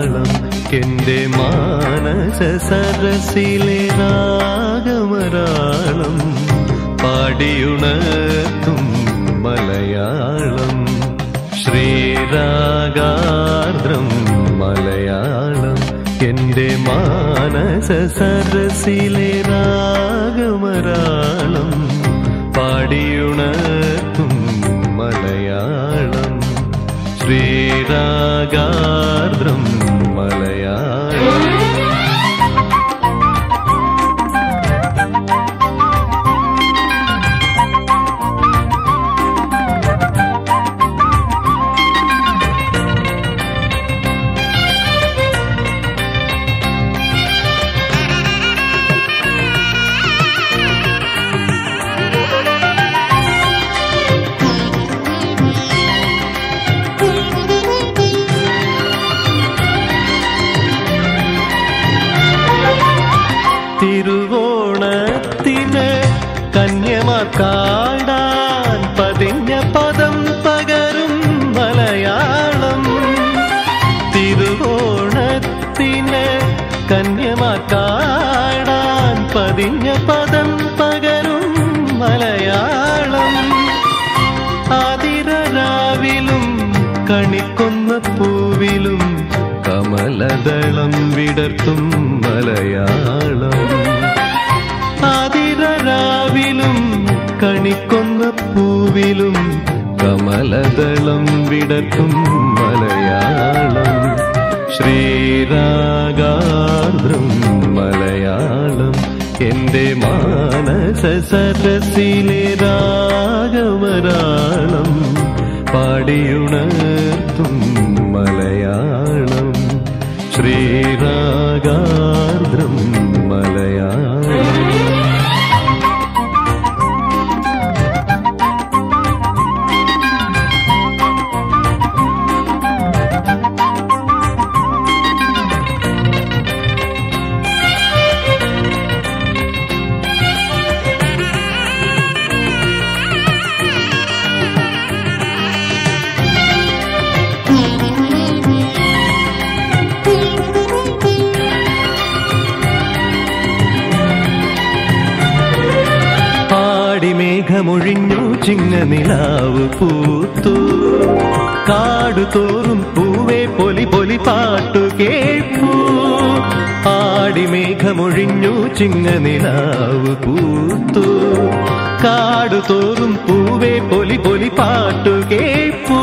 മലയാളം എന്റെ മാനസ സരസിലെ രാഗമരാളം പാടിയുണർത്തും മലയാളം ശ്രീരാഗാർദ്രം മലയാളം എന്റെ മാനസ സരസിലെ രാഗമരാളം പാടിയുണർത്തും മലയാളം ശ്രീരാഗാർദ്രം മലയാളം തിരുവോണത്തിന് കന്യമാക്കാടാൻ പതിഞ്ഞ പദം പകരും മലയാളം തിരുവോണത്തിന് കന്യമാക്കാടാൻ പതിഞ്ഞ പദം പകരും മലയാളം ആതിരരാവിലും കണിക്കൊന്ന പൂവിലും കമലദളം വിടർത്തും മലയാളം ആതിരരാവിലും കണിക്കൊന്ന പൂവിലും കമലദളം വിടർത്തും മലയാളം ശ്രീരാഗാർദ്രം മലയാളം എന്റെ മാനസ സരസിലെ രാഗമരാളം പാടിയുണർത്തും മലയാളം ശ്രീരാഗാർദ്രം മലയാളം പാടി മേഘമൊഴിഞ്ഞു ചിങ്ങനിലാവ് പൂത്തു കാടു തോറും പൂവേ പൊലി പൊലി പാട്ടു കേൾപ്പൂ ആടി മേഘമൊഴിഞ്ഞു ചിങ്ങനിലാവ് പൂത്തു കാടു തോറും പൂവേ പൊലി പൊലി പാട്ടു കേൾപ്പൂ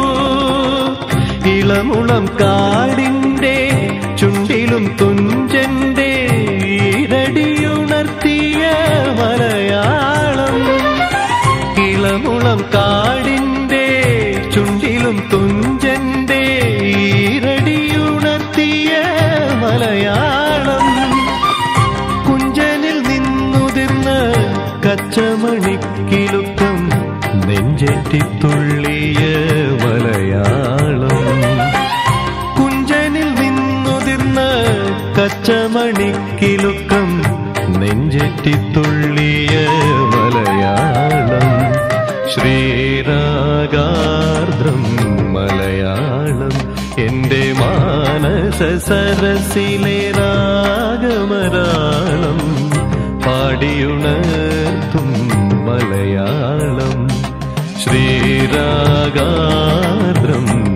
ഇളമുളം കാടിന്റെ ചുണ്ടിലും തുഞ്ചന്റെ ഈരടിയുണർത്തിയ മലയാളം ഇളമുളം കാടിന്റെ ചുണ്ടിലും തുഞ്ചന്റെ ഈരടിയുണർത്തിയ മലയാളം കുഞ്ചനിൽ നിന്നുതിർന്ന കച്ചമണിക്കിലുക്കം നെഞ്ചെറ്റിത്തുള്ളിയ മലയാളം കുഞ്ചനിൽ നിന്നുതിർന്ന കച്ചമണിക്കിലുക്കം നെഞ്ചെറ്റിത്തുള്ളിയ മലയാളം ശ്രീരാഗാർദ്രം മലയാളം എന്റെ മാനസ സരസിലെ രാഗമരാളം പാടിയുണർത്തും മലയാളം ശ്രീരാഗാർദ്രം